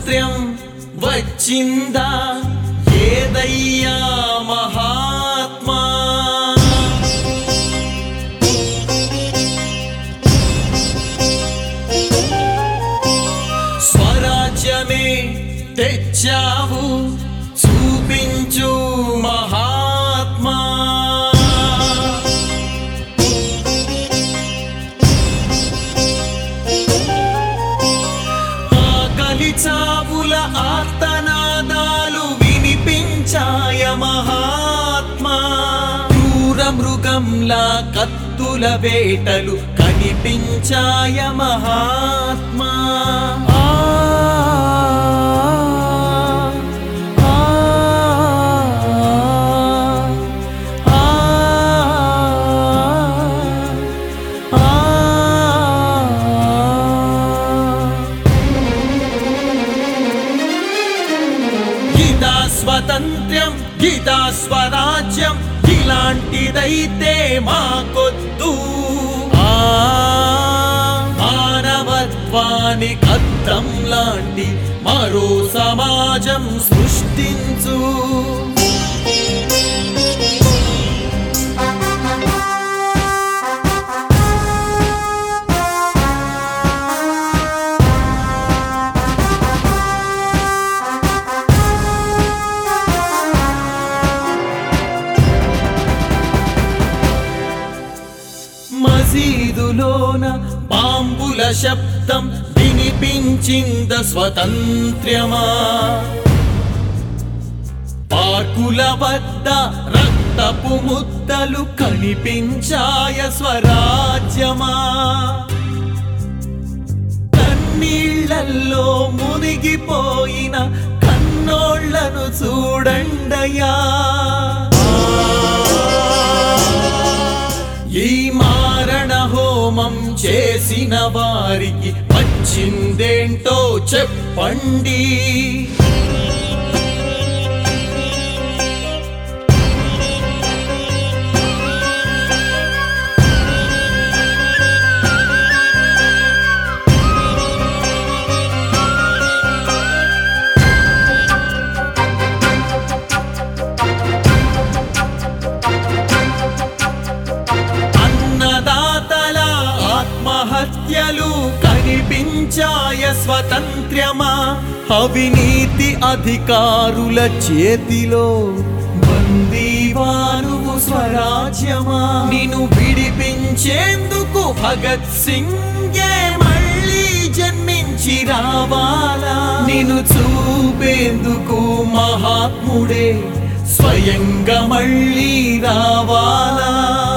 స్వాతంత్ర్యం వచ్చిందా ఏదయ్యా మహాత్మా స్వరాజ్యమే తెచ్చావు చూపించు మహాత్మా ఆకలి చావుల ఆర్తనాదాలు వినిపించాయ మహాత్మా క్రూర మృగంలా కత్తుల వేటలు కనిపించాయ మహాత్మా ఆ, ఆ, ఆ, ఆ. గీతా స్వతంత్ర్యం గీతా స్వరాజ్యం ఇలాంటిదైతే మాకొద్దు ఆ మానవత్వానికి అద్దం లాంటి మరో సమాజం సృష్టించు మసీదులోన బాంబుల శబ్దం వినిపించింద స్వతంత్ర్యమా పార్కుల వద్ద రక్తపు ముద్దలు కనిపించాయ స్వరాజ్యమా కన్నీళ్లల్లో మునిగిపోయిన కన్నోళ్లను చూడండయా ఈ మారణ హోమం చేసిన వారికి వచ్చిందేంటో చెప్పండి అన్నదాతల ఆత్మహత్యలు కనిపించాయ స్వతంత్ర్యమా అవినీతి అధికారుల చేతిలో బందీవానువు స్వరాజ్యమా నిన్ను విడిపించేందుకు భగత్ సింగే మళ్ళీ జన్మించి రావాలా నిన్ను చూపేందుకు మహాత్ముడే స్వయంగా మళ్ళీ రావాలా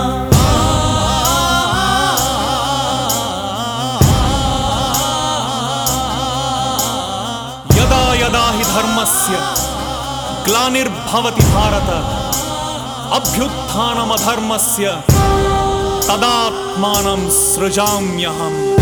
యదా యదా హి ధర్మస్య గ్లానిర్భవతి భారత అభ్యుత్థానమధర్మస్య తదాత్మానం సృజామ్యహం